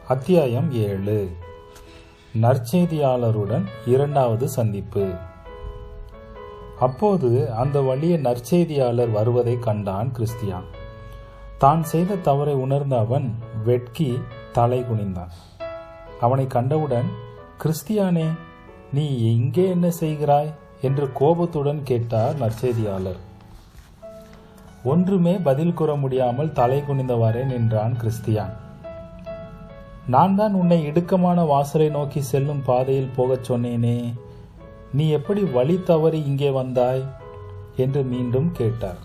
அத்தியாயம் ஏழு நற்செய்தியாளருடன் இரண்டாவது சந்திப்பு அப்போது அந்த வழியே நற்செய்தியாளர் வருவதை கண்டான் கிறிஸ்தியான் தான் செய்த தவறை உணர்ந்த அவன் வெட்கி தலை குனிந்தான் அவனை கண்டவுடன் கிறிஸ்தியானே நீ இங்கே என்ன செய்கிறாய் என்று கோபத்துடன் கேட்டார் நற்செய்தியாளர் ஒன்றுமே பதில் கூற முடியாமல் தலை குனிந்தவாறே நின்றான் கிறிஸ்தியான் நான் தான் உன்னை இடுக்கமான வாசலை நோக்கி செல்லும் பாதையில் போகச் சொன்னேனே நீ எப்படி வழி தவறி இங்கே வந்தாய் என்று மீண்டும் கேட்டார்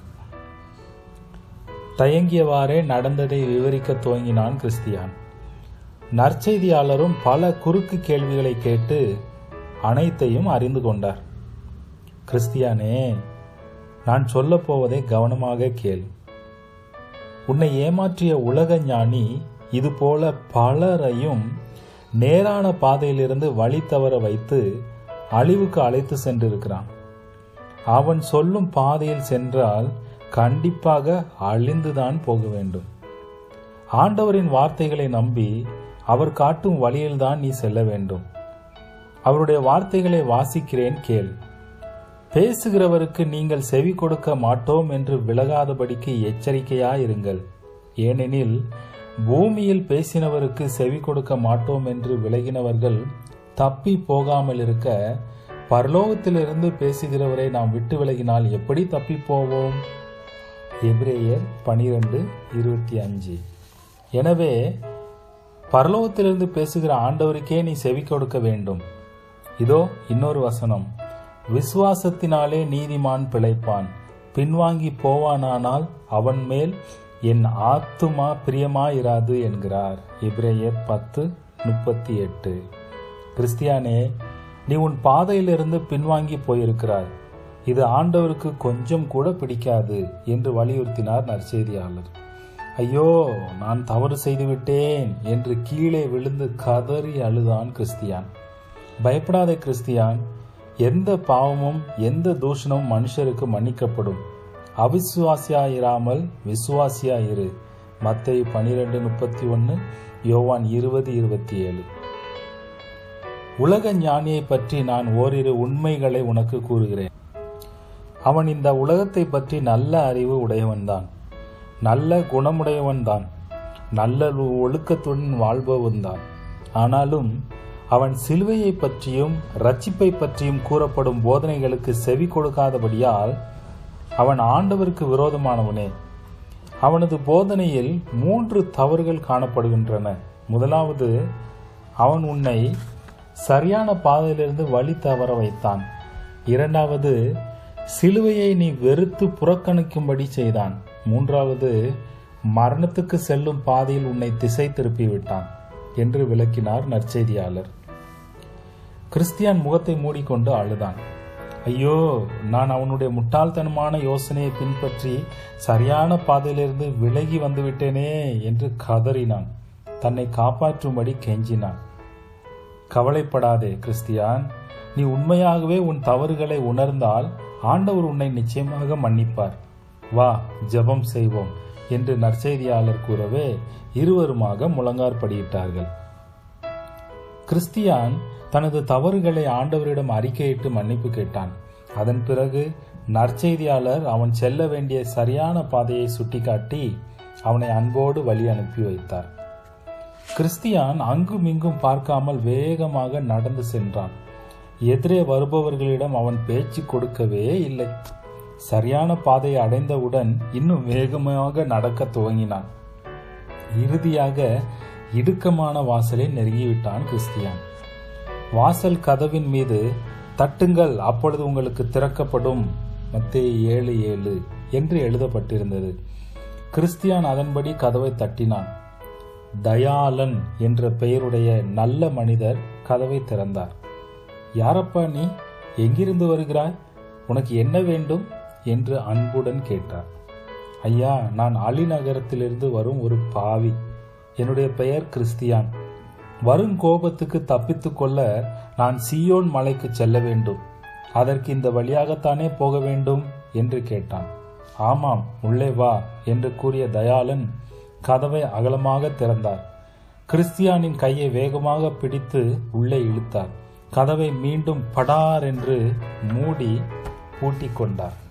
தயங்கியவாறே நடந்ததை விவரிக்க துவங்கினான் கிறிஸ்தியான் நற்செய்தியாளரும் பல குறுக்கு கேள்விகளை கேட்டு அனைத்தையும் அறிந்து கொண்டார் கிறிஸ்தியானே நான் சொல்லப் போவதை கவனமாக கேள் உன்னை ஏமாற்றிய உலக ஞானி இது போல பலரையும் நேரான பாதையிலிருந்து வழி தவற வைத்து அழிவுக்கு அழைத்து சென்றிருக்கிறான் அவன் சொல்லும் பாதையில் சென்றால் கண்டிப்பாக அழிந்துதான் போக வேண்டும் ஆண்டவரின் வார்த்தைகளை நம்பி அவர் காட்டும் வழியில்தான் நீ செல்ல வேண்டும் அவருடைய வார்த்தைகளை வாசிக்கிறேன் கேள் பேசுகிறவருக்கு நீங்கள் செவி கொடுக்க மாட்டோம் என்று விலகாதபடிக்கு எச்சரிக்கையாயிருங்கள் ஏனெனில் பூமியில் பேசினவருக்கு செவி கொடுக்க மாட்டோம் என்று விலகினவர்கள் தப்பி போகாமல் இருக்க பரலோகத்திலிருந்து பேசுகிறவரை நாம் விட்டு விலகினால் எப்படி தப்பி போவோம் எபிரேயர் பனிரெண்டு இருபத்தி அஞ்சு எனவே பரலோகத்திலிருந்து பேசுகிற ஆண்டவருக்கே நீ செவி கொடுக்க வேண்டும் இதோ இன்னொரு வசனம் விசுவாசத்தினாலே நீதிமான் பிழைப்பான் பின்வாங்கி போவானானால் அவன் மேல் என் ஆத்துமா பிரியமாயிராது என்கிறார் இப்ரேயர் பத்து முப்பத்தி எட்டு கிறிஸ்தியானே நீ உன் பாதையிலிருந்து பின்வாங்கி போயிருக்கிறாய் இது ஆண்டவருக்கு கொஞ்சம் கூட பிடிக்காது என்று வலியுறுத்தினார் நற்செய்தியாளர் ஐயோ நான் தவறு செய்துவிட்டேன் என்று கீழே விழுந்து கதறி அழுதான் கிறிஸ்தியான் பயப்படாத கிறிஸ்தியான் எந்த பாவமும் எந்த தூஷணமும் மனுஷருக்கு மன்னிக்கப்படும் அவிசுவாசியாயிராமல் விசுவாசியாயிரு மத்தை பனிரெண்டு முப்பத்தி ஒன்று யோவான் இருபது இருபத்தி ஏழு உலக ஞானியை பற்றி நான் ஓரிரு உண்மைகளை உனக்கு கூறுகிறேன் அவன் இந்த உலகத்தை பற்றி நல்ல அறிவு உடையவன்தான் நல்ல குணமுடையவன்தான் நல்ல ஒழுக்கத்துடன் வாழ்பவன்தான் ஆனாலும் அவன் சிலுவையை பற்றியும் ரட்சிப்பை பற்றியும் கூறப்படும் போதனைகளுக்கு செவி கொடுக்காதபடியால் அவன் ஆண்டவருக்கு விரோதமானவனே அவனது போதனையில் மூன்று தவறுகள் காணப்படுகின்றன முதலாவது அவன் உன்னை சரியான பாதையிலிருந்து வழி தவற வைத்தான் இரண்டாவது சிலுவையை நீ வெறுத்து புறக்கணிக்கும்படி செய்தான் மூன்றாவது மரணத்துக்கு செல்லும் பாதையில் உன்னை திசை திருப்பி விட்டான் என்று விளக்கினார் நற்செய்தியாளர் கிறிஸ்தியான் முகத்தை மூடிக்கொண்டு அழுதான் ஐயோ நான் அவனுடைய முட்டாள்தனமான யோசனையை பின்பற்றி சரியான பாதையிலிருந்து விலகி வந்துவிட்டேனே என்று கதறினான் தன்னை காப்பாற்றும்படி கெஞ்சினான் கவலைப்படாதே கிறிஸ்தியான் நீ உண்மையாகவே உன் தவறுகளை உணர்ந்தால் ஆண்டவர் உன்னை நிச்சயமாக மன்னிப்பார் வா ஜெபம் செய்வோம் என்று நற்செய்தியாளர் கூறவே இருவருமாக முழங்கார்படியிட்டார்கள் கிறிஸ்தியான் தனது தவறுகளை ஆண்டவரிடம் அறிக்கையிட்டு மன்னிப்பு கேட்டான் அதன் பிறகு நற்செய்தியாளர் அவன் செல்ல வேண்டிய சரியான பாதையை சுட்டிக்காட்டி அவனை அன்போடு வழி அனுப்பி வைத்தார் கிறிஸ்தியான் அங்கும் இங்கும் பார்க்காமல் வேகமாக நடந்து சென்றான் எதிரே வருபவர்களிடம் அவன் பேச்சு கொடுக்கவே இல்லை சரியான பாதையை அடைந்தவுடன் இன்னும் வேகமாக நடக்க துவங்கினான் இறுதியாக இடுக்கமான வாசலை நெருங்கிவிட்டான் கிறிஸ்தியான் வாசல் கதவின் மீது தட்டுங்கள் அப்பொழுது உங்களுக்கு திறக்கப்படும் மத்திய ஏழு ஏழு என்று எழுதப்பட்டிருந்தது கிறிஸ்தியான் அதன்படி கதவை தட்டினான் தயாலன் என்ற பெயருடைய நல்ல மனிதர் கதவை திறந்தார் யாரப்பா நீ எங்கிருந்து வருகிறாய் உனக்கு என்ன வேண்டும் என்று அன்புடன் கேட்டார் ஐயா நான் அலிநகரத்திலிருந்து வரும் ஒரு பாவி என்னுடைய பெயர் கிறிஸ்தியான் வரும் கோபத்துக்கு தப்பித்துக் கொள்ள நான் சியோன் மலைக்கு செல்ல வேண்டும் அதற்கு இந்த வழியாகத்தானே போக வேண்டும் என்று கேட்டான் ஆமாம் உள்ளே வா என்று கூறிய தயாளன் கதவை அகலமாக திறந்தார் கிறிஸ்தியானின் கையை வேகமாக பிடித்து உள்ளே இழுத்தார் கதவை மீண்டும் படார் என்று மூடி பூட்டிக் கொண்டார்